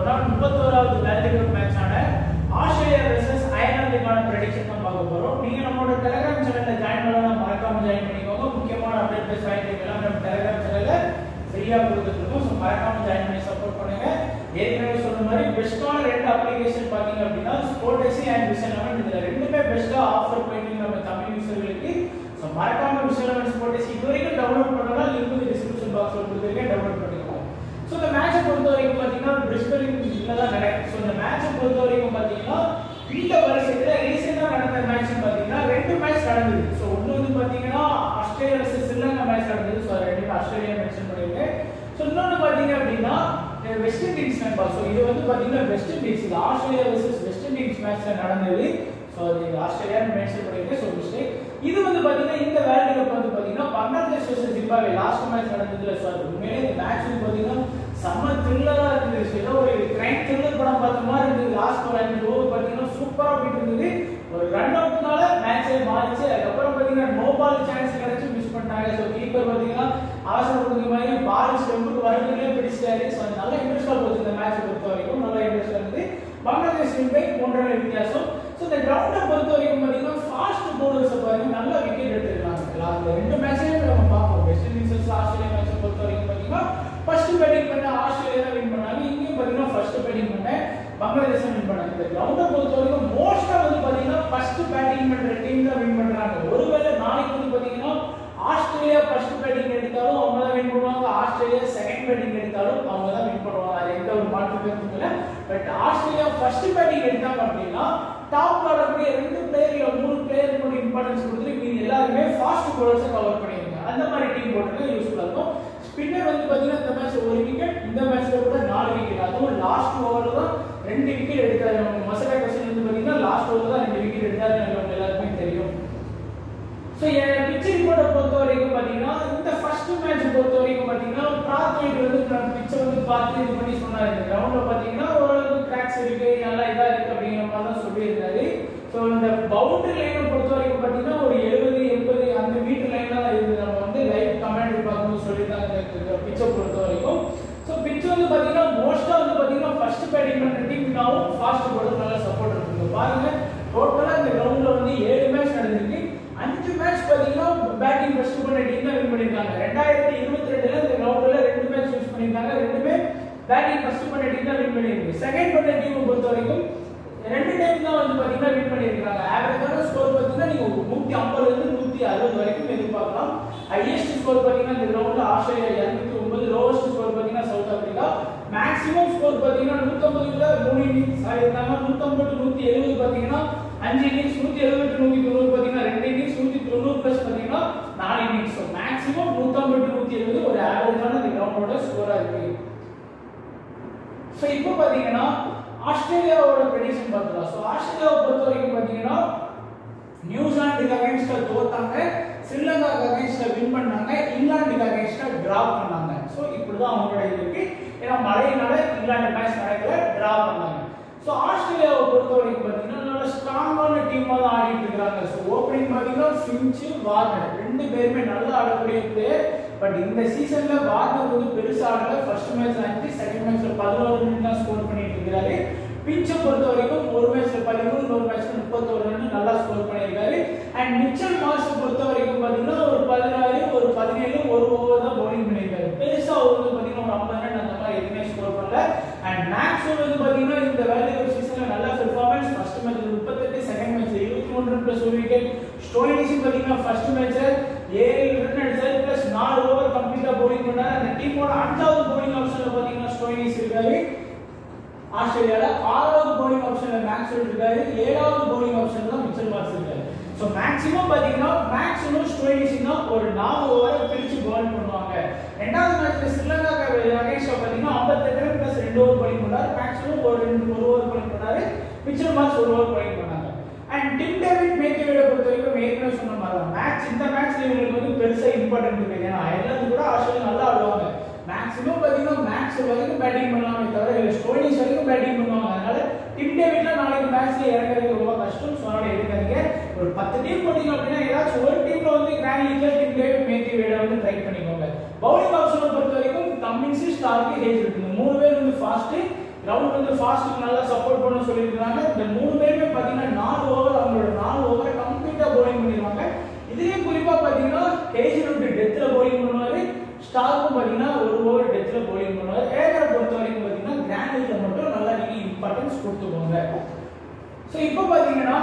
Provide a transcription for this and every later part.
போறோம்னா முப்பத்தோராவது world cup மேட்சான ஆஸ்திரேலியா வெர்சஸ் அயர்லாந்துக்கான ப்ரெடிக்ஷன் தான் பார்க்க போறோம் நீங்க நம்மளோட டெலிகிராம் சேனல்ல ஜாயின் பண்ணலாம் மறக்காம ஜாயின் பண்ணிக்கோங்க முக்கியமான அப்டேட் பேஸ் வாங்கிக்கலாம் நம்ம டெலிகிராம் சேனல்ல ஃப்ரீயா கொடுத்துட்டு இருக்கோம் ஸோ மறக்காம ஜாயின் பண்ணி சப்போர்ட் பண்ணுங்க ஏற்கனவே சொன்ன மாதிரி பெஸ்ட்டான ரெண்டு அப்ளிகேஷன் பாத்தீங்க அப்படின்னா ஸ்போர்டெக்ஸி அண்ட் விஷன் லெவன் இதுல ரெண்டுமே பெஸ்ட்டா ஆஃபர் போயிட்டு நம்ம தமிழ் யூசர்களுக்கு ஸோ மறக்காம விஷன் லெவன் ஸ்போர்டெக்ஸி இது வரைக்கும் டவுன்லோட் பண்ணலாம் லிங்க் வந்து டிஸ்கிரிப்ஷன் பாக்ஸ்ல கொடுத்துருக்கேன் டவுன்லோட் பண்ணிக்கோங்க ஸோ இந்த மேட்சை பொறுத்த வரைக்கும் பார்த்தீங்கன்னா பிரிஸ்பலின் இதில் தான் நடக்கும் ஸோ இந்த மேட்சை பொறுத்த வரைக்கும் பார்த்தீங்கன்னா இந்த வருஷத்தில் ரீசெண்டாக நடந்த மேட்ச் பார்த்தீங்கன்னா ரெண்டு மேட்ச் நடந்தது ஸோ ஒன்று வந்து பார்த்தீங்கன்னா ஆஸ்திரேலியா வர்சஸ் ஸ்ரீலங்கா மேட்ச் நடந்தது ஸோ ரெண்டு ஆஸ்திரேலியா மென்ஷன் பண்ணியிருக்கேன் ஸோ இன்னொன்று பார்த்தீங்க அப்படின்னா வெஸ்ட் இண்டீஸ் மேட்ச் ஸோ இது வந்து பார்த்தீங்கன்னா வெஸ்ட் இண்டீஸ் இது ஆஸ்திரேலியா வர்சஸ் வெஸ்ட் இண்டீஸ் மேட்ச்ல நடந்தது ஸோ அது ஆஸ்திரேலியா மென்ஷன் பண்ணியிருக்கேன் ஸோ மிஸ்டேக் இது வந்து பார்த்தீங்கன்னா இந்த வேர்ல்டு கப் வந்து பார்த்தீங்கன்னா Bangladesh versus Zimbabwe last match நடந்ததுல ஸோ அது உண்மையிலே இந்த மேட்ச் வந்து பார்த்தீங்கன்னா செம்ம த்ரில்லரா இருந்தது ஏதோ ஒரு கிரைம் த்ரில்லர் படம் பார்த்த மாதிரி இருந்தது லாஸ்ட் ஒரு அஞ்சு ஓவர் பார்த்தீங்கன்னா சூப்பரா போயிட்டு இருந்தது ஒரு ரன் அவுட்னால மேட்சே மாறிச்சு அதுக்கப்புறம் பார்த்தீங்கன்னா நோ பால் சான்ஸ் கிடைச்சு மிஸ் பண்ணிட்டாங்க ஸோ கீப்பர் பார்த்தீங்கன்னா அவசரப்படுறது மாதிரி பால் ஸ்டெம்புக்கு வரதுலேயே பிடிச்சிட்டாரு ஸோ அது நல்ல இன்ட்ரெஸ்டாக போச்சு இந்த மேட்சை பொறுத்த வரைக்கும் நல்ல இன்ட்ரெஸ்டாக இருந்தது பங்களாதேஷ் வின் பை ஒன்றரை வித்தியாசம் ஸோ இந்த கிரவுண்டை பொறுத்த வரைக்கும் பார்த்தீங்கன்னா ஃபாஸ்ட் பவுலர்ஸை பாருங்க நல்ல விக்கெட் எடுத்துருக்காங்க அந்த ரெண்டு மேட்சையும் நம்ம பார்ப்போம் வெஸ்ட் இண்டீஸ் ஆஸ்திரேலியா மேட்சை பொறுத்த வரைக்கும் பார்த்தீங்கன்னா ஃபர்ஸ்ட் பேட்டிங் பண்ண ஆஸ்திரேலியா தான் வின் பண்ணாங்க இங்கேயும் பார்த்தீங்கன்னா ஃபர்ஸ்ட் பேட்டிங் பண்ண பங்களாதேஷ் வின் பண்ணாங்க இந்த கிரவுண்டை பொறுத்த வரைக்கும் மோஸ்டா வந்து பார்த்தீங்கன்னா ஃபர்ஸ்ட் பேட்டிங் பண்ற டீம் தான் வின் பண்றாங்க ஒருவேளை நாளைக்கு வந்து பார்த்தீங்கன்னா ஆஸ்திரேலியா ஃபர்ஸ்ட் பேட்டிங் எடுத்தாலும் அவங்க தான் வின் பண்ணுவாங்க ஆஸ்திரேலியா செகண்ட் பேட்டிங் எடுத்தாலும் அவங்க தான் வின் பண்ணுவாங்க அது எந்த ஒரு மாற்று கருத்தும் இல்லை பட் ஆஸ்திரேலியா ஃபர்ஸ்ட் பேட்டிங் எடுத்தாங்க அப்படின்னா டாப் ஆடக்கூடிய ரெண்டு பிளேயர் இல்ல மூணு பிளேயர் கூட இம்பார்ட்டன்ஸ் கொடுத்துட்டு மீதி எல்லாருமே ஃபாஸ்ட் பவுலர்ஸை கவர் பண்ணிருங்க அந்த மாதிரி டீம் போட்டுருங்க யூஸ்ஃபுல்லா இருக்கும் ஸ்பின்னர் வந்து பாத்தீங்கன்னா இந்த மேட்ச் ஒரு விக்கெட் இந்த மேட்ச்ல கூட நாலு விக்கெட் அதுவும் லாஸ்ட் ஓவர்ல தான் ரெண்டு விக்கெட் எடுத்தாரு மசகா கஷன் வந்து பாத்தீங்கன்னா லாஸ்ட் ஓவர்ல தான் ரெண்டு விக்கெட் எடுத்தாரு உங்களுக்கு எல்லாருக்குமே தெரியும் ஸோ என் பிச் ரிப்போர்ட்டை பொறுத்த வரைக்கும் பார்த்தீங்கன்னா இந்த ஃபர்ஸ்ட் மேட்ச் பொறுத்த வரைக்கும் பார்த்தீங்கன்னா பிராத்வைட் வந்து பிச்சை வந்து பார்த்து இது பண்ணி சொன்னாரு இந்த கிரவுண்டில் பார்த்தீங்கன்னா ஓரளவுக்கு கிராக்ஸ் இருக்கு நல்லா இதாக இருக்கு அப்படிங்கிற மாதிரி தான் சொல்லியிருந்தாரு ஸோ இந்த பவுண்டரி லைனை பொறுத்த வரைக்கும் பார்த்தீங்கன்னா ஒரு எழுபது எண்பது அந்த மீட்டர் லைனாக தான் இருக்குது நம்ம வந்து லைவ் கமெண்ட் பார்க்கும்போது சொல்லியிருந்தாங்க இந்த பிச்சை பொறுத்த வரைக்கும் ஸோ பிச் வந்து பார்த்தீங்கன்னா மோஸ்ட்டாக வந்து பார்த்தீங்கன்னா ஃபர்ஸ்ட் பேட்டிங் பண்ணுற டீமுக்காகவும் ஃபாஸ்ட் போர்டர் நல்லா சப்போர்ட் இருக்குது பாருங்க டோட்டலாக இந்த கிரவுண்டில் வந்து ஏழு மேட்ச் நடந்திருக்கு அஞ்சு மேட்ச் பாத்தீங்கன்னா பேட்டிங் ஃபர்ஸ்ட் பண்ண டீம் தான் வின் பண்ணிருக்காங்க ரெண்டாயிரத்தி இருபத்தி ரெண்டுல இந்த கிரவுண்ட்ல ரெண்டு மேட்ச் யூஸ் பண்ணிருக்காங்க ரெண்டுமே பேட்டிங் ஃபர்ஸ்ட் பண்ண டீம் தான் வின் பண்ணிருக்கு செகண்ட் பண்ண டீம் பொறுத்த வரைக்கும் ரெண்டு டைம் தான் வந்து பாத்தீங்கன்னா வின் பண்ணிருக்காங்க ஆவரேஜான ஸ்கோர் பாத்தீங்கன்னா நீங்க நூத்தி ஐம்பதுல இருந்து நூத்தி அறுபது வரைக்கும் எதிர்பார்க்கலாம் ஹையஸ்ட் ஸ்கோர் பாத்தீங்கன்னா இந்த கிரவுண்ட்ல ஆஸ்திரேலியா இருநூத்தி ஒன்பது லோவஸ்ட் ஸ்கோர் பாத்தீங்கன்னா சவுத் ஆப்பிரிக்கா மேக்ஸிமம் ஸ்கோர் பாத்தீங்கன்னா நூத்தம்பதுல மூணு இன்னிங்ஸ் ஆயிருந்தாங்க நூத்தம்பது நூத்தி எழுபது பாத்தீங்கன்னா அஞ்சு இன்னிங்ஸ் நூத்தி எழுபது நூத்தி தொண்ணூறு பாத்தீங்கன்னா ரெண்டு இன்னிங்ஸ் நூத்தி தொண்ணூறு பிளஸ் பாத்தீங்கன்னா நாலு இன்னிங்ஸ் ஸோ மேக்ஸிமம் நூத்தம்பது நூத்தி எழுபது ஒரு ஆவரேஜான இந்த கிரவுண்டோட ஸ்கோரா இருக்கு ஸோ இப்போ பாத்தீங்கன்னா ஆஸ்திரேலியாவோட ப்ரெடிக்ஷன் பார்த்துக்கலாம் ஸோ ஆஸ்திரேலியாவை பொறுத்த வரைக்கும் பாத்தீங்கன்னா நியூசிலாந்துக்கு அகைன்ஸ்டா தோத்தாங்க ஸ்ரீலங்காக்கு அகைன்ஸ்டா வின் பண்ணாங்க இங்கிலாந்துக்கு அகைன்ஸ்டா டிரா பண்ணாங்க ஸோ இப்படிதான் அவங்களோட இது இருக்கு ஏன்னா மழையினால இங்கிலாந்து மேட்ச் நடக்கல டிரா பண்ணாங்க ஸோ ஆஸ்திரேலியாவை பொறுத்த வரைக்கும் பார்த்தீங்கன்னா நல்ல ஸ்ட்ராங்கான டீமாக தான் ஆடிட்டு இருக்காங்க ஸோ ஓப்பனிங் பார்த்தீங்கன்னா ஃபின்ச்சு வார்னர் ரெண்டு பேருமே நல்லா ஆடக்கூடிய பிளேயர் பட் இந்த சீசன்ல வார்னர் வந்து பெருசா ஆடல ஃபர்ஸ்ட் மேட்ச் அஞ்சு செகண்ட் மேட்ச்ல பதினோரு ரன் தான் ஸ்கோர் பண்ணிட்டு இருக்கிறாரு பிச்சை பொறுத்த வரைக்கும் ஒரு மேட்ச்ல பதிமூணு ஒரு மேட்ச்ல முப்பத்தோரு ரன் நல்லா ஸ்கோர் பண்ணியிருக்காரு அண்ட் மிச்சல் மார்ஸ் பொறுத்த வரைக்கும் பார்த்தீங்கன்னா ஒரு பதினாறு ஒரு பதினேழு ஒரு ஓவர் தான் பவுலிங் பண்ணியிருக்காரு பெருசா அவர் வந்து பார்த்தீங்கன்னா ஒரு ஐம்பது ரன் அந்த மாதிரி எதுவுமே ஸ்கோர் பண்ணல அண்ட் மேக்ஸ் வந்து பார்த்தீங்கன்னா இந்த வேர்ல்டு கப் சீசன்ல நல்ல பெர்ஃபார்மன்ஸ் ஃபர்ஸ்ட் மேட்ச் முப்பத்தெட்டு செகண்ட் மேட்ச் இருபத்தி மூணு ரன் பிளஸ் ஒரு விக்கெட் ஸ்டோனிஷன் பார்த்தீங்கன்னா ஃபர்ஸ்ட் மேட்ச் ஏழு ரன் அடிச்சாரு பிளஸ் நாலு ஓவர் கம்ப்ளீட்டா பவுலிங் பண்ணாரு அந்த டீமோட அஞ்சாவது பவுலிங் ஆப்ஷன்ல பார்த்தீங்கன்னா ஸ்டோனிஸ் இருக்காரு ஆஸ்திரேலியால ஆறாவது பவுலிங் ஆப்ஷன்ல மேக்ஸ்வெல் இருக்காரு ஏழாவது பவுலிங் ஆப்ஷன்ல தான் மிச்சல் மார்க்ஸ் இருக்காரு ஸோ மேக்ஸிமம் பாத்தீங்கன்னா மேக்ஸிமம் ஸ்டோயினிஸ் தான் ஒரு நாலு ஓவரை பிரிச்சு பவுல் பண்ணுவாங்க ரெண்டாவது மேட்ச்ல ஸ்ரீலங்கா அகைன்ஸ்டா பாத்தீங்கன்னா ஐம்பத்தெட்டு ரன் பிளஸ் ரெண்டு ஓவர் பவுலிங் பண்ணாரு மேக்ஸிமம் ஒரு ரெண்டு ஒரு ஓவர் பவுலிங் பண்ணாரு மிச்சல் மார்க்ஸ் ஒரு ஓவர் பவுலிங் பண்ணாங்க அண்ட் டிம் டேவிட் மேக்கேவிட பொறுத்த வரைக்கும் ஏற்கனவே சொன்ன மாதிரி தான் மேட்ச் இந்த மேட்ச்ல இவங்களுக்கு வந்து பெருசா இம்பார்ட்டன்ட் இருக்கு ஏன்னா அயர்லாந்து கூட ஆஸ்திரேலியா நல்லா ஆடுவாங்க மேக்ஸிமம் பாத்தீங்கன்னா மேக்ஸ் வரைக்கும் பேட்டிங் பண்ணலாமே தவிர ஸ்டோனிஸ் வரைக்கும் பேட்டிங் பண்ணுவாங்க அதனால டிம் டேவிட்ல நாளைக்கு மேட்ச்ல இறங்குறது ரொம்ப கஷ்டம் ஸோ அதனால எடுக்காதீங்க ஒரு பத்து டீம் போட்டீங்க அப்படின்னா ஏதாச்சும் ஒரு டீம்ல வந்து கிராண்ட் லீக்ல டிம் டேவிட் மேத்யூ வேட வந்து ட்ரை பண்ணிக்கோங்க பவுலிங் ஆப்ஷனை பொறுத்த வரைக்கும் கம்மின்ஸ் ஸ்டார்க்கு ஹேஜ் இருக்கு இந்த மூணு பேர் வந்து ஃபாஸ்ட் கிரவுண்ட் வந்து ஃபாஸ்ட்டுக்கு நல்லா சப்போர்ட் பண்ண சொல்லியிருக்காங்க இந்த மூணு பேருமே பார்த்தீங்கன்னா நாலு ஓவர் அவங்களோட நாலு ஓவரை கம்ப்ளீட்டாக bowling பண்ணிடுவாங்க இதுலேயும் குறிப்பாக பார்த்தீங்கன்னா ஹேஜ்வுட் டெத்தில் bowling பண்ணுவாரு ஸ்டார்க்கும் பார்த்தீங்கன்னா ஒரு ஓவர் டெத்தில் bowling பண்ணுவாரு ஏகரை பொறுத்த வரைக்கும் பார்த்தீங்கன்னா கிராண்டில் மட்டும் நல்லா நீங்கள் இம்பார்ட்டன்ஸ் கொடுத்துக்கோங்க ஸோ இப்போ பார்த்தீங்கன்னா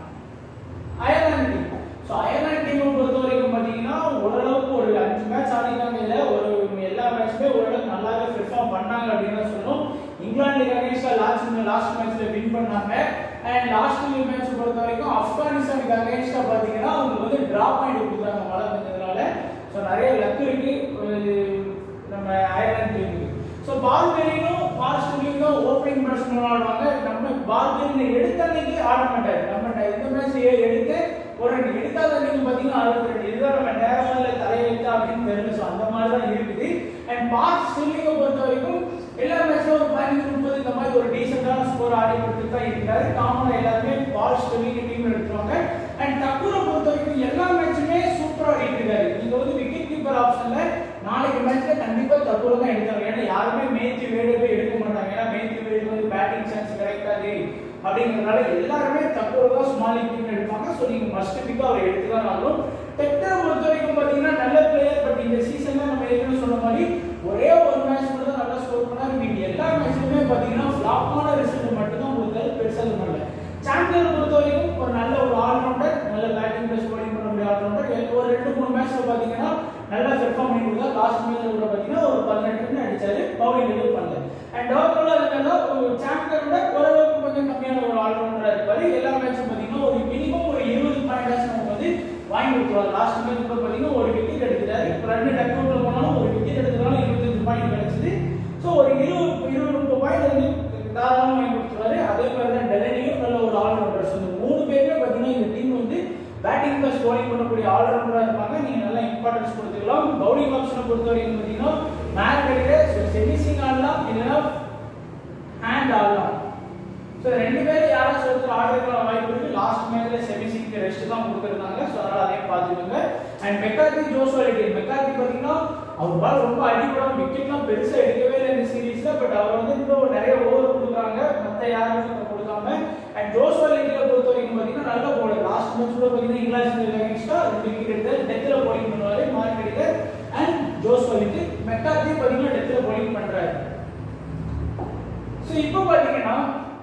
அயர்லாந்து டீம் ஸோ அயர்லாந்து டீமை பொறுத்த வரைக்கும் பார்த்தீங்கன்னா ஓரளவுக்கு ஒரு அஞ்சு மேட்ச் ஆடினாங்க இல்லை ஒரு எல்லா மேட்ச்சுமே ஓரளவுக்கு நல்லாவே பெர்ஃபார்ம் பண்ணாங்க அப்படின்னு தான் சொல்லணும் இங்கிலாந்துக்கு அகைன்ஸ்டாக லாஸ்ட் லாஸ்ட் மேட்ச்ல வின் பண்ணாங்க அண்ட் லாஸ்ட் மேட்ச் பொறுத்த வரைக்கும் ஆப்கானிஸ்தானுக்கு அகைன்ஸ்டாக பார்த்தீங்கன்னா அவங்க வந்து டிரா பாயிண்ட் கொடுத்தாங்க மழை பெஞ்சதுனால ஸோ நிறைய லக் இருக்கு ஒரு நம்ம அயர்லாந்து டீமுக்கு ஸோ பால் பெரியும் பால் ஸ்டில்லிங்கும் ஓப்பனிங் பேட்ஸ்மேன் ஆடுவாங்க நம்ம பால் பெரியை எடுத்த அன்னைக்கு ஆட மாட்டாரு நம்ம இந்த மேட்ச் எடுக்க ஒரு ரெண்டு எடுக்காத அன்னைக்கு பார்த்தீங்கன்னா அறுபத்தி ரெண்டு இதுதான் நம்ம நேரமா இல்லை தலையெழுத்தா அப்படின்னு தெரியல ஸோ அந்த மாதிரி தான் இருக்குது அண்ட் பால் ஸ்டில்லிங்கை பொறுத்த வரைக்கும் எல்லா மேட்ச்ல ஒரு பதினஞ்சு முப்பது இந்த மாதிரி ஒரு டீசெண்டான ஸ்கோர் ஆடி கொடுத்துட்டு தான் இருக்காரு காமனாக எல்லாருமே பால் ஸ்டில்லிங் டீம் எடுத்துருவாங்க அண்ட் டக்கூரை பொறுத்த வரைக்கும் எல்லா மேட்சுமே சூப்பரா ஆடிட்டு இருக்காரு நீங்க வந்து விக்கெட் கீப்பர் ஆப்ஷன்ல நாளைக்கு மேட்ச்ல கண்டிப்பா தக்கூரை தான் எடுத்தாங்க ஏன்னா யாருமே மேத்யூ வேடு போய் எடுக்க மாட்டாங்க ஏன்னா மேத்யூ வேடு வந்து பேட்டிங் சான்ஸ் கிடைக்காது அப்படிங்கறதுனால எல்லாருமே தக்கூரை தான் ஸ்மால் டீம் எடுப்பாங்க ஸோ நீங்க மஸ்ட் பிக் அவர் எடுத்து தான் ஆகணும் டெக்டரை பொறுத்த வரைக்கும் பாத்தீங்கன்னா நல்ல பிளேயர் பட் இந்த சீசன்ல நம்ம ஏற்கனவே சொன்ன மாதிரி ஒரே ஒரு மேட்ச் மட்டும் தான் நல்லா ஸ்கோர் பண்ணாரு மீதி எல்லா மேட்ச்லயுமே பாத்தீங்கன்னா ஃபிளாப்பான ரிசல்ட் மட்டும் தான் கொடுத்தாரு பெருசா இது பண்ணல சாம்பியன் பொறுத்த வரைக்கும் ஒரு நல்ல ஒரு ஆல்ரவுண்டர் நல்ல பேட்டிங் பிளஸ் bowling பண்ணக்கூடிய ஆல்ரவுண்டர் ஒரு ரெண்டு மூணு மேட்ச்ல பாத்தீங்கன்னா நல்லா பெர்ஃபார்ம் பண்ணி கொடுத்தா லாஸ்ட் மேட்ச்ல கூட பாத்தீங்கன்னா ஒரு பதினெட்டு ரன் அடிச்சாரு பவுலிங் எதுவும் பண்ணல அண்ட் ஓவரால் அதனால ஒரு சாம்பியனோட ஓரளவுக்கு கொஞ்சம் கம்மியான ஒரு ஆல்ரவுண்டரா இருப்பாரு எல்லா மேட்சும் பாத்தீங்கன்னா ஒரு மினிமம் ஒரு இருபது பாயிண்ட் நமக்கு வந்து வாங்கி கொடுத்துருவாரு லாஸ்ட் மேட்ச் கூட பாத்தீங்கன்னா ஒரு விக்கெட் எடுத்துட்டாரு இப்போ ரெண்டு டக் அவுட்ல போனாலும் ஒரு விக்கெட் எடுத்தனால இருபத்தஞ்சு பாயிண்ட் கிடைச்சது ஸோ ஒரு இருபது இருபது முப்பது பாயிண்ட் வந்து தாராளமாக வாங்கி கொடுத்துருவாரு அதே மாதிரி தான் டெலனியும் நல்ல ஒரு ஆல்ரவுண்டர்ஸ் இந்த மூணு பேருமே பார்த்தீங்கன்னா இந்த டீம் வந்து பேட்டிங் பிளஸ் bowling பண்ணக்கூடிய ஆல்ரவுண்டரா இருப்பாங்க நீங்க நல்லா இம்பார்ட்டன்ஸ் கொடுத்துக்கலாம் பவுலிங் ஆப்ஷனை பொறுத்த வரைக்கும் பார்த்தீங்கன்னா மேட் அடிக்கிற செமிசிங் ஆடலாம் இல்லைன்னா ஹேண்ட் ஆடலாம் ஸோ ரெண்டு பேரும் யாராச்சும் ஒருத்தர் ஆடுறதுக்கான வாய்ப்பு இருக்கு லாஸ்ட் மேட்ச்ல செமிசிங்க்கு ரெஸ்ட் தான் கொடுத்துருந்தாங்க ஸோ அதனால அதையும் பார்த்துக்கோங்க அண்ட் மெக்கார்த்தி ஜோஸ்வாலிட்டி மெக்கார்த்தி பார்த்தீங்கன்னா அவர் பால் ரொம்ப அடிப்படம் விக்கெட்லாம் பெருசா எடுக்கவே இல்லை இந்த சீரீஸ்ல பட் அவர் வந்து இன்னும் நிறைய ஓவர் கொடுக்குறாங்க மற்ற யாருக்கும் கொடுக்காம அண்ட் ஜோஸ்வாலிட்டியை பொறுத்த வரைக்கும் பார்த்தீங்கன்னா நல்ல போலர் லாஸ்ட் மேட்ச் கூட பார்த்தீங்கன்னா இங்கிலாந்து அகேன்ஸ்டா ரெண்டு விக்கெட் எடுத்து டெத்தில் bowling பண்ணுவாரு மார்க் அடிக்கர் அண்ட் ஜோஸ்வாலிட்டி மெக்கார்த்தி பார்த்தீங்கன்னா டெத்தில் bowling பண்றாரு ஸோ இப்போ பார்த்தீங்கன்னா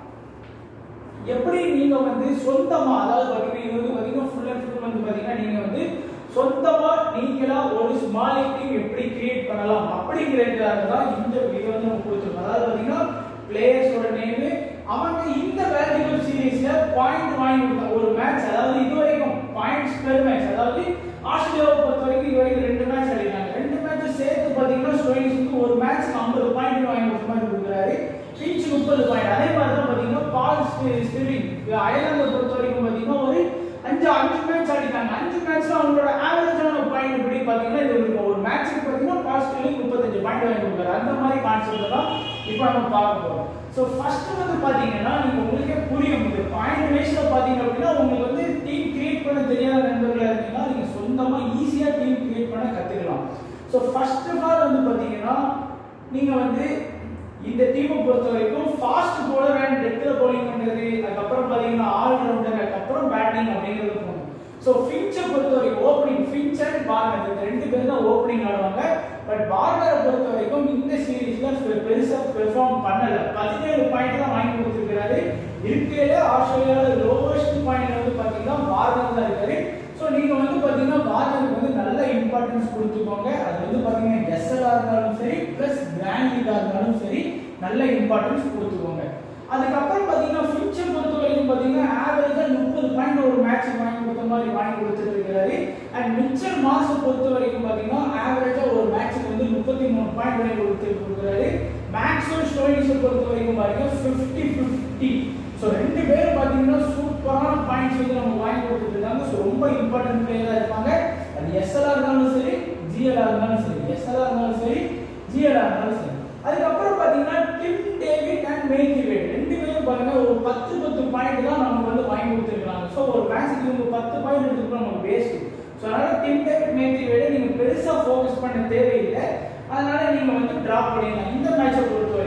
எப்படி நீங்க வந்து சொந்தமா அதாவது பாத்தீங்கன்னா இது வந்து பாத்தீங்கன்னா ஃபுல் அண்ட் ஃபுல் வந்து பாத்தீங்கன்னா நீங்க வந்து சொந்தமா நீங்களா ஒரு ஸ்மால் டீம் எப்படி கிரியேட் பண்ணலாம் அப்படிங்கிறதுக்காக தான் இந்த இது வந்து நம்ம கொடுத்துருக்கோம் அதாவது பாத்தீங்கன்னா பிளேயர்ஸோட நேம் அவங்க இந்த வேல்யூபிள் சீரீஸ்ல பாயிண்ட் வாங்கி கொடுத்தாங்க ஒரு மேட்ச் அதாவது இது வரைக்கும் பாயிண்ட்ஸ் பெர் மேட்ச் அதாவது ஆஸ்திரேலியாவை பொறுத்த வரைக்கும் இது வரைக்கும் ரெண்டு மேட்ச் அடிக்கிறாங்க ரெண்டு மேட்ச் சேர்த்து பாத்தீங்கன்னா ஸ்டோயின்ஸுக்கு ஒரு மேட்ச்க்கு ஐம்பது பாயிண்ட் வாங்கி கொடுத்த மாதிரி கொடுக்குறாரு பீச் முப்பது பாயிண்ட் அதே மாதிரி தான் பாத்தீங்கன்னா பால் ஸ்டில்லிங் அயர்லாந்தை பொறுத்த வரைக்கும் பாத்தீங்கன்னா ஒரு அஞ்சு அஞ்சு மேட்ச் ஆடிட்டாங்க அஞ்சு மேட்ச்ல அவங்களோட ஆவரேஜான பாயிண்ட் எப்படி பாத்தீங்கன்னா இது ஒரு- ஒரு மேட்ச்சுக்கு பாத்தீங்கன்னா பால் ஸ்டில்லிங் முப்பத்தஞ்சு பாயிண்ட் வாங்கி கொடுக்குறாரு அந்த மாதிரி கான்செப்ட் தான் இப்போ நம்ம பார்க்க போறோம் ஸோ ஃபர்ஸ்ட் வந்து பாத்தீங்கன்னா நீங்க உங்களுக்கே புரியும் இது பாயிண்ட் வைஸ்ல பாத்தீங்க அப்படின்னா உங்களுக்கு வந்து டீம் கிரியேட் பண்ண தெரியாத நண்பர்களா இருக்கீங்கன்னா நீங்க சொந்தமா ஈஸியா டீம் கிரியேட் பண்ண கத்துக்கலாம் ஸோ ஃபர்ஸ்ட் ஆஃப் ஆல் வந்து பாத்தீங்கன்னா நீங்க வந்து இந்த டீமை பொறுத்த வரைக்கும் ஃபாஸ்ட் bowler அண்ட் டெத்தில் bowling பண்றது அதுக்கப்புறம் பாத்தீங்கன்னா ஆல் ரவுண்டர் அதுக்கப்புறம் பேட்டிங் அப்படிங்கிறது போகணும் ஸோ ஃபின்ச்சை பொறுத்த வரைக்கும் ஓப்பனிங் ஃபின்ச் அண்ட் பார்னர் இந்த ரெண்டு பேரும் தான் ஓப்பனிங் ஆடுவாங்க பட் பார்னரை பொறுத்த வரைக்கும் இந்த சீரீஸ்ல பெருசா பெர்ஃபார்ம் பண்ணல பதினேழு பாயிண்ட் தான் வாங்கி கொடுத்துருக்காரு இருக்கையில ஆஸ்திரேலியாவில் லோவஸ்ட் பாயிண்ட் வந்து பாத்தீங்கன்னா பார்னர் தான் இருக்காரு ஸோ நீங்க வந்து பாத்தீங்கன்னா பார்னருக்கு வந்து நல்ல இம்பார்ட்டன்ஸ் கொடுத்துக்கோங்க அது வந்து பாத்தீங்கன்னா எஸ்எல்ஆ இருந்தாலும் சரி பிளஸ் கிராண்ட் லீகா இருந்தாலும் சரி நல்ல இம்பார்ட்டன்ஸ் கொடுத்துக்கோங்க அதுக்கப்புறம் பாத்தீங்கன்னா ஃபியூச்சர் பொறுத்த வரைக்கும் பாத்தீங்கன்னா ஆவரேஜா முப்பது பாயிண்ட் ஒரு மேட்ச் வாங்கி கொடுத்த மாதிரி வாங்கி கொடுத்துட்டு இருக்காரு அண்ட் மிச்சர் மாச பொறுத்த வரைக்கும் பாத்தீங்கன்னா ஆவரேஜா ஒரு மேட்ச்சுக்கு வந்து முப்பத்தி மூணு பாயிண்ட் வாங்கி கொடுத்துட்டு கொடுக்குறாரு மேக்ஸிமம் ஸ்டோரிஸை பொறுத்த வரைக்கும் பாருங்க ஃபிஃப்டி ஃபிஃப்டி ஸோ ரெண்டு பேரும் பாத்தீங்கன்னா சூப்பரான பாயிண்ட்ஸ் வந்து நம்ம வாங்கி கொடுத்துட்டு இருக்காங்க ஸோ ரொம்ப இம்பார்ட்டன்ட் பிளேயரா இருப்பாங்க அது எஸ்எல்ஆர் இருந்தாலும் சரி ஜிஎல்ஆர் இருந்தாலும் சரி எஸ்எல்ஆர் இருந்தாலும் சரி ஜிஎல்ஆர் இருந்தாலும் சரி அதுக்கப்புறம் பாத்தீங்கன்னா Tim David and Matthew Wade ரெண்டு பேரும் பாருங்க ஒரு பத்து பத்து பாயிண்ட் தான் நமக்கு வந்து வாங்கி கொடுத்துருக்காங்க ஸோ ஒரு மேட்ச்சுக்கு இவங்க பத்து பாயிண்ட் எடுத்துக்கிறோம் நமக்கு வேஸ்ட் ஸோ அதனால டிம் டேவிட் மேத்யூ வேட நீங்க பெருசா ஃபோக்கஸ் பண்ண தேவையில்லை அதனால நீங்க வந்து டிராப் பண்ணிடலாம் இந்த மேட்சை பொறுத்த வரைக்கும்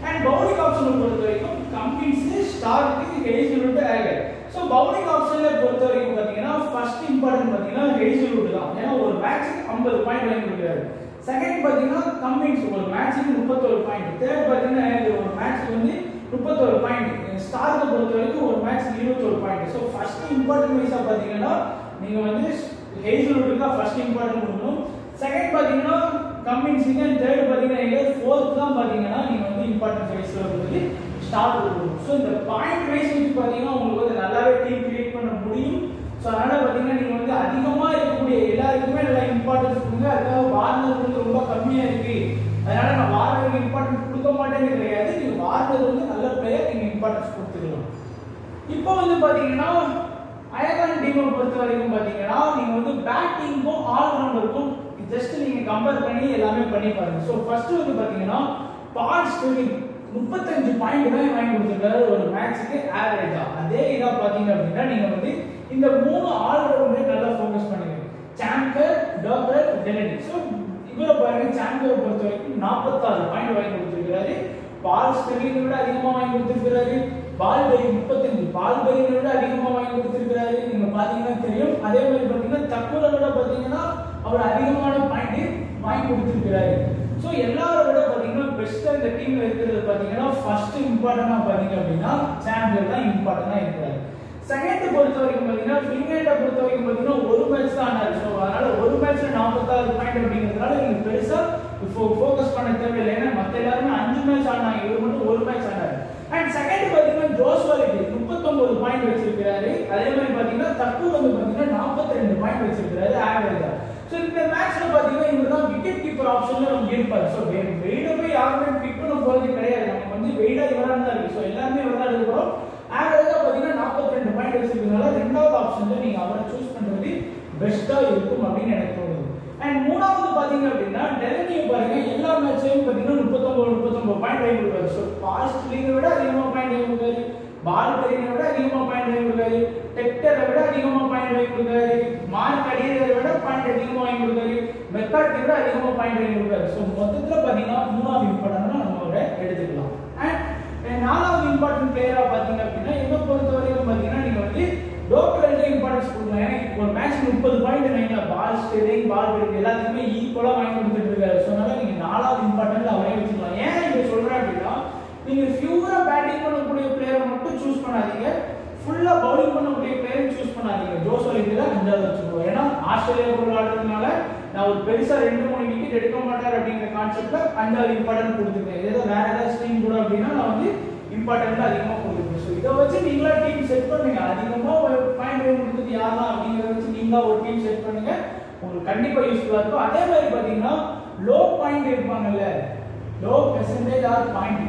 அண்ட் பவுலிங் ஆப்ஷனை பொறுத்த வரைக்கும் கம்பின்ஸ் ஸ்டாருக்கு ஹெய்சல்வுட் ஆகர் ஸோ பவுலிங் ஆப்ஷன்ல பொறுத்த வரைக்கும் பார்த்தீங்கன்னா ஃபர்ஸ்ட் இம்பார்ட்டன்ட் பார்த்தீங்கன்னா ஹெய்சல்வுட் தான் ஏன்னா ஒரு மேட்ச்சுக்கு ஐம்பது பாயிண்ட் வாங்கி கொடுக்குறாரு செகண்ட் பார்த்தீங்கன்னா கம்பின்ஸ் ஒரு மேட்ச்சுக்கு முப்பத்தொரு பாயிண்ட் தேர்ட் பார்த்தீங்கன்னா ஒரு மேட்ச்சுக்கு வந்து முப்பத்தொரு பாயிண்ட் ஸ்டார்க்கை பொறுத்த வரைக்கும் ஒரு மேட்ச் இருபத்தொரு பாயிண்ட் ஸோ ஃபர்ஸ்ட் இம்பார்ட்டன்ட் வைஸாக பார்த்தீங்கன்னா நீங்கள் வந்து ஹெய்சல்வுட்டுக்கு தான் ஃபர்ஸ்ட் இம்பார்ட்டன்ட் கொடுக்கணும் செகண்ட் பார்த்தீங்கன்னா கம்பின்ஸுக்கு அண்ட் தேர்ட் பார்த்தீங்கன்னா எங்கே ஃபோர்த் தான் பார்த்தீங்கன்னா நீங்கள் வந்து இம்பார்ட்டன்ஸ் வைஸில் வந்து ஸ்டார்ட் கொடுக்கணும் ஸோ இந்த பாயிண்ட் வைஸ் வச்சு பார்த்தீங்கன்னா உங்களுக்கு வந்து நல்லாவே டீம் கிரியேட் பண்ண முடியும் ஸோ அதனால பார்த்தீங்கன்னா நீங்கள் வந்து அதிகமாக இருக்கக்கூடிய எல்லாருக்குமே நல்லா இம்பார்ட்டன்ஸ் கொடுங்க அதுக்காக வார்னர் வந்து ரொம்ப கம்மியாக இருக்கு அதனால நான் வார்னருக்கு இம்பார்ட்டன்ஸ் கொடுக்க மாட்டேன்னு கிடையாது நீங்கள் வார்னர் வந்து நல்ல பிளேயர் நீங்கள் இம்பார்ட்டன்ஸ் கொடுத்துக்கலாம் இப்போ வந்து பார்த்தீங்கன்னா அயர்லாந்து டீமை பொறுத்த வரைக்கும் பார்த்தீங்கன்னா நீங்கள் வந்து பேட்டிங்க்கும் ஆல்ரவுண்டருக்கும் ஜஸ்ட் நீங்கள் கம்பேர் பண்ணி எல்லாமே பண்ணி பாருங்க ஸோ ஃபர்ஸ்ட் வந்து பார்த்தீங்கன்னா பால் ஸ்பில்லிங் முப்பத்தஞ்சு பாயிண்ட் தான் வாங்கி கொடுத்துருக்காரு ஒரு மேட்ச்சுக்கு ஆவரேஜா அதே இதா பாத்தீங்க அப்படின்னா நீங்க வந்து இந்த மூணு ஆல்ரவுண்டே நல்லா ஃபோக்கஸ் பண்ணுங்க சாம்பர் டாக்டர் டெனடி ஸோ இவரை பாருங்க சாம்பரை பொறுத்த வரைக்கும் நாற்பத்தாறு பாயிண்ட் வாங்கி கொடுத்துருக்காரு பால் ஸ்பெல்லிங்கை விட அதிகமா வாங்கி கொடுத்துருக்காரு பால் பெரி முப்பத்தஞ்சு பால் பெரியை விட அதிகமா வாங்கி கொடுத்துருக்காரு நீங்க பாத்தீங்கன்னா தெரியும் அதே மாதிரி பாத்தீங்கன்னா தக்கூரை விட பாத்தீங்கன்னா அவர் அதிகமான பாயிண்ட் வாங்கி கொடுத்துருக்காரு ஸோ எல்லாரோட விட பாத்தீங்கன்னா பெஸ்டா இந்த டீம்ல இருக்கிறது பாத்தீங்கன்னா ஃபர்ஸ்ட் இம்பார்ட்டன்டா பாத்தீங்க அப்படின்னா சாம்பியன் தான் இம்பார்ட்டன்டா இருக்கிறாரு செகண்ட் பொறுத்த வரைக்கும் பாத்தீங்கன்னா ஃபின்லேண்டை பொறுத்த வரைக்கும் பாத்தீங்கன்னா ஒரு மேட்ச் தான் ஆனாரு ஸோ அதனால ஒரு மேட்ச்ல நாற்பத்தாறு பாயிண்ட் அப்படிங்கிறதுனால நீங்க பெருசா ஃபோக்கஸ் பண்ண தேவையில்லை ஏன்னா மத்த எல்லாருமே அஞ்சு மேட்ச் ஆனாங்க இவர் மட்டும் ஒரு மேட்ச் ஆனாரு அண்ட் செகண்ட் பாத்தீங்கன்னா ஜோஸ்வாலிட்டி முப்பத்தொன்பது பாயிண்ட் வச்சிருக்காரு அதே மாதிரி பாத்தீங்கன்னா தப்பு வந்து பாத்தீங்கன்னா நாற்பத்தி ரெண்டு பாயிண்ட் வச்சிருக்காரு ஆவரேஜா ஸோ இந்த மேட்ச்ல பாத்தீங்கன்னா இவர் தான் விக்கெட் கீப்பர் ஆப்ஷன்ல நம்ம இருப்பாரு ஸோ வெயிட போய் யாருமே பிக் பண்ண போறது கிடையாது நமக்கு வந்து வெயிடா இவரா தான் இருக்கு ஸோ எல்லாருமே இவர் தான் எடுக்கிறோம் ஆவரேஜா பாத்தீங்கன்னா நாற்பத்தி ரெண்டு பாயிண்ட் வச்சிருக்கனால ரெண்டாவது ஆப்ஷன்ல நீங்க அவரை சூஸ் பண்றது பெஸ்டா இருக்கும் அப்படின்னு எனக்கு தோணுது அண்ட் மூணாவது பாத்தீங்க அப்படின்னா டெலனியை பாருங்க எல்லா மேட்ச்லயும் பாத்தீங்கன்னா முப்பத்தொன்பது முப்பத்தொன்பது பாயிண்ட் வாங்கி கொடுப்பாரு ஸோ பாஸ்ட் லீகை விட அதிகமா பாயிண்ட் வாங்கி கொடுக்காரு பால் பெரியனை விட அதிகமா பாயிண்ட் வாங்கி கொடுக்காரு டெக்டரை விட அதிகமா பாயிண்ட் வாங்கி கொடுக்காரு மார்க் அடியரை விட பாயிண்ட் அதிகமா வாங்கி கொடுக்காரு மெக்கார்டி விட அதிகமா பாயிண்ட் வாங்கி கொடுக்காரு ஸோ மொத்தத்துல பாத்தீங்கன்னா மூணாவது இம்பார்ட்டன்ட் நம்ம அவரை எடுத்துக்கலாம் அண்ட் நாலாவது இம்பார்ட்டன்ட் பிளேயரா பாத்தீங்க அப்படின்னா என்ன பொறுத்த வரைக்கும் பாத்தீங்கன்னா நீங்க வந்து லோக்கல்ல இம்பார்ட்டன்ஸ் கொடுக்கலாம் ஏன்னா ஒரு மேட்ச் முப்பது பாயிண்ட் வைங்க பால் ஸ்டேடிங் பால் பெரிய எல்லாத்துக்குமே ஈக்குவலா வாங்கி கொடுத்துட்டு இருக்காரு ஸோ அதனால நீங்க நாலாவது இம்பார்ட்டன்ட் அவரே வச்சுக்கலாம் ஏன் இங்க சொல்றேன் அப்படின்னா நீங்க ஃபியூரா பேட்டிங் பண்ணக்கூடிய பிளேயரை மட்டும் சூஸ் பண்ணாதீங்க ஃபுல்லா பவுலிங் பண்ணக்கூடிய பிளேயர் சூஸ் பண்ணாதீங்க ஜோஸ் ஒலிம்பியா அஞ்சாவது வச்சுக்கோ ஏன்னா ஆஸ்திரேலியா கூட விளையாடுறதுனால நான் ஒரு பெருசா ரெண்டு மூணு விக்கெட் எடுக்க மாட்டார் அப்படிங்கிற கான்செப்ட்ல அஞ்சாவது இம்பார்ட்டன்ட் கொடுத்துருக்கேன் ஏதோ வேற ஏதாவது ஸ்டீம் கூட அப்படின்னா நான் வந்து இம்பார்ட்டன்ட் அதிகமா கொடுத்துருக்கேன் ஸோ இதை வச்சு நீங்களா டீம் செட் பண்ணுங்க அதிகமா பாயிண்ட் கொடுத்தது யாரா அப்படிங்கிறத வச்சு நீங்களா ஒரு டீம் செட் பண்ணுங்க உங்களுக்கு கண்டிப்பா யூஸ்ஃபுல்லா இருக்கும் அதே மாதிரி பாத்தீங்கன்னா லோ பாயிண்ட் இருப்பாங்கல்ல லோ பெர்சன்டேஜ் ஆர் பாயிண்ட்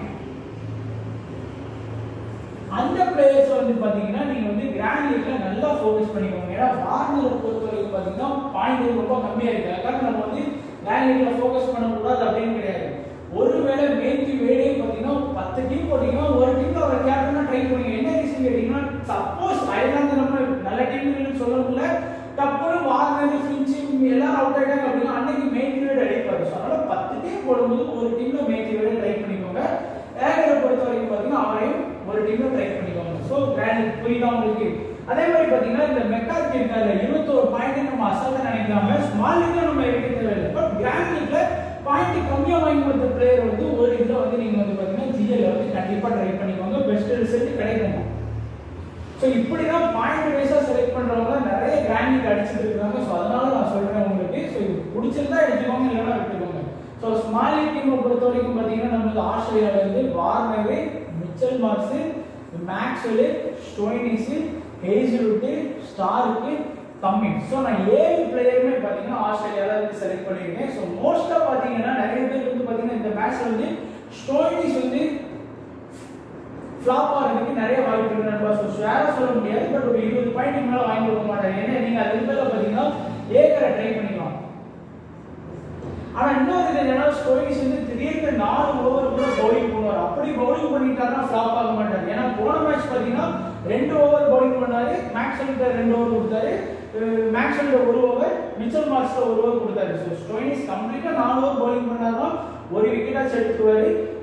அந்த பிளேயர்ஸ் வந்து பாத்தீங்கன்னா நீங்க வந்து கிராண்ட் லீக்ல நல்லா ஃபோக்கஸ் பண்ணிக்கோங்க ஏன்னா வார்னரை பொறுத்த வரைக்கும் பாத்தீங்கன்னா பாயிண்ட் ரொம்ப கம்மியா இருக்கு அதுக்காக நம்ம வந்து கிராண்ட் லீக்ல ஃபோக்கஸ் பண்ணக்கூடாது அப்படின்னு கிடையாது ஒருவேளை மேத்தி வேடே பாத்தீங்கன்னா பத்து டீம் போட்டீங்கன்னா ஒரு டீம்ல அவரை கேப்டனா ட்ரை பண்ணுங்க என்ன ரீசன் கேட்டீங்கன்னா சப்போஸ் அயர்லாந்து நம்ம நல்ல டீம் சொல்ல முடியல டப்புனு வார்னர் ஃபின்ச் எல்லாரும் அவுட் ஆயிட்டாங்க அப்படின்னா அன்னைக்கு மெயின் ஃபீல்ட் அடிப்பாரு ஸோ அதனால பத்து டீம் போடும்போது ஒரு டீம்ல மேத்தி வேட ட்ரை பண்ணிக்கோங்க ஏகரை பொறுத்த வரைக்கும் பாத்தீங்கன்னா அவரையும் ஒரு டீம்ல ட்ரை பண்ணிக்கோங்க ஸோ கிராண்ட் புரியுதா உங்களுக்கு அதே மாதிரி பாத்தீங்கன்னா இந்த மெக்கார்த்தி இருக்காரு இருபத்தோரு பாயிண்ட் நம்ம அசால்ட்டா நினைக்காம ஸ்மால் லீக்ல நம்ம எடுக்க தேவையில்லை பட் கிராண்ட் லீக்ல பாயிண்ட் கம்மியா வாங்கி கொடுத்த பிளேயர் வந்து ஒரு இதுல வந்து நீங்க வந்து பாத்தீங்கன்னா ஜிஎல் வந்து கண்டிப்பா ட்ரை பண்ணிக்கோங்க பெஸ்ட் ரிசல்ட் கிடைக்கும் ஸோ இப்படி தான் பாயிண்ட் வைஸா செலக்ட் பண்றவங்க நிறைய கிராண்ட் லீக் அடிச்சுட்டு இருக்காங்க ஸோ அதனால நான் சொல்றேன் உங்களுக்கு ஸோ இது பிடிச்சிருந்தா எடுத்துக்கோங்க இல்லைன்னா விட்டுக்கோங்க ஸோ ஸ்மால் லீக் டீமை பொறுத்த வரைக்கும் பார்த்தீங்கன்னா நம்மளுக்கு ஆஸ்திரேலியாவில் இருந்து Warner Mitchell Marsh Maxwell Stoinis Hazlewood ஸ்டாருக்கு கம்மிங் ஸோ நான் ஏழு பிளேயருமே பார்த்தீங்கன்னா ஆஸ்திரேலியாவில் வந்து செலக்ட் பண்ணியிருக்கேன் ஸோ மோஸ்ட்டாக பார்த்தீங்கன்னா நிறைய பேர் வந்து பார்த்தீங்கன்னா இந்த மேட்ச்ல வந்து ஸ்டோயினிஸ் வந்து ஃப்ளாப் ஆகிறதுக்கு நிறைய வாய்ப்பு இருக்கு நண்பா ஸோ ஷேராக சொல்ல முடியாது பட் ஒரு இருபது பாயிண்ட் மேலே வாங்கி கொடுக்க மாட்டாங்க ஏன்னா நீங்கள் அது மேலே பார்த்தீங்கன்னா ஏக்கரை ட்ரை பண்ணிக்கலாம் ஆனா இன்னொரு இது என்னன்னா ஸ்டோயிஸ் வந்து திடீர்னு நாலு ஓவர் கூட பவுலிங் பண்ணுவார் அப்படி பவுலிங் பண்ணிட்டாருன்னா ஃபிளாப் ஆக மாட்டாரு ஏன்னா போன மேட்ச் பாத்தீங்கன்னா ரெண்டு ஓவர் பவுலிங் பண்ணாரு மேக்ஸ்வெல்ட்ட ரெண்டு ஓவர் கொடுத்தாரு மேக்ஸ்வெல்ட்ட ஒரு ஓவர் மிச்சல் மார்க்ஸ்ல ஒரு ஓவர் கொடுத்தாரு ஸோ ஸ்டோயினிஸ் கம்ப்ளீட்டா நாலு ஓவர் பவுலிங் பண்ணாதான் ஒரு விக்கெட்டாச்சும் எடுத்துருவாரு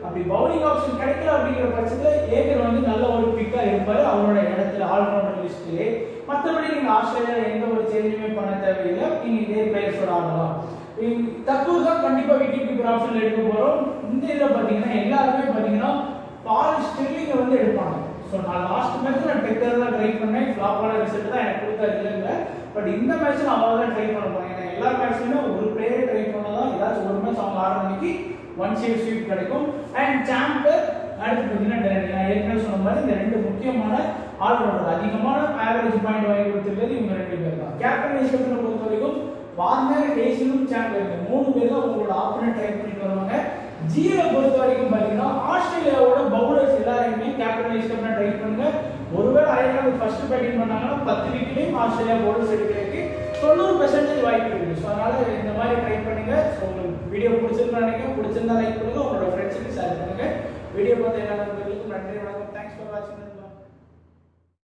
அப்படி பவுலிங் ஆப்ஷன் கிடைக்கல அப்படிங்கிற பட்சத்துல ஏகர் வந்து நல்ல ஒரு பிக்கா இருப்பாரு அவரோட இடத்துல ஆல்ரவுண்டர் லிஸ்ட்லயே மற்றபடி நீங்க ஆஸ்திரேலியா எந்த ஒரு சேஞ்சுமே பண்ண தேவையில்லை நீங்க இதே பிளேயர்ஸோட ஆடலாம் தற்போது தான் கண்டிப்பா விக்கெட் கீப்பர் ஆப்ஷன்ல எடுக்க போறோம் இந்த இதுல பாத்தீங்கன்னா எல்லாருமே பாத்தீங்கன்னா பால் ஸ்டில்லிங்க வந்து எடுப்பாங்க ஸோ நான் லாஸ்ட் மேட்ச் நான் டெக்கர் தான் ட்ரை பண்ணேன் ஃப்ளாப்பான ரிசல்ட் தான் எனக்கு கொடுத்தா இல்லை பட் இந்த மேட்ச் நான் அவ்வளோ தான் ட்ரை பண்ண போறேன் ஏன்னா எல்லா மேட்ச்லையுமே ஒரு பிளேயரை ட்ரை பண்ணதான் ஏதாச்சும் ஒரு மேட்ச் அவங்க ஆறு மணிக்கு ஒன் சேவ் ஸ்வீப் கிடைக்கும் அண்ட் சாம்பர் அடுத்து பார்த்தீங்கன்னா டெரன் நான் ஏற்கனவே சொன்ன மாதிரி இந்த ரெண்டு முக்கியமான ஆல்ரவுண்டர் அதிகமான ஆவரேஜ் பாயிண்ட் வாங்கி கொடுத்துருக்கிறது இவங்க ரெண்டு பேர் தான் கேப்டன் விஷயத்தில் பொறுத்த வரைக்கும் வார்னர் டேசிலும் சாம்பர் இந்த மூணு பேர் தான் உங்களோட ஆப்பனண்ட் ட்ரை பண்ணிட்டு வருவாங்க ஜியை பொறுத்த வரைக்கும் பார்த்தீங்கன்னா ஆஸ்திரேலியாவோட பவுலர்ஸ் எல்லாரையுமே கேப்டன் வைஸ் கேப்டன் ட்ரை பண்ணுங்க ஒருவேளை அயர்லாந்து ஃபர்ஸ்ட் பேட்டிங் பண்ணாங்கன்னா பத்து விக்கெட்டையும் ஆஸ்திரேலியா பவுலர்ஸ் எடுக்கிறதுக்கு தொண்ணூறு பெர்சன்டேஜ் வாய்ப்பு இருக்கு ஸோ அதனால இந்த மாதிரி ட்ரை பண்ணுங்க ஸோ உங்களுக்கு வீடியோ பிடிச்சிருந்தா நினைக்கிறேன் பிடிச்சிருந்தா லைக் பண்ணுங்க உங்களோட ஃப்ரெண்ட்ஸுக்கு ஷேர் பண்ணுங்க வீடியோ பார்த்து எல்லா நண்பர்களுக்கும் நன்றி வணக்கம் தேங்க்ஸ் ஃபார் வாட்சிங்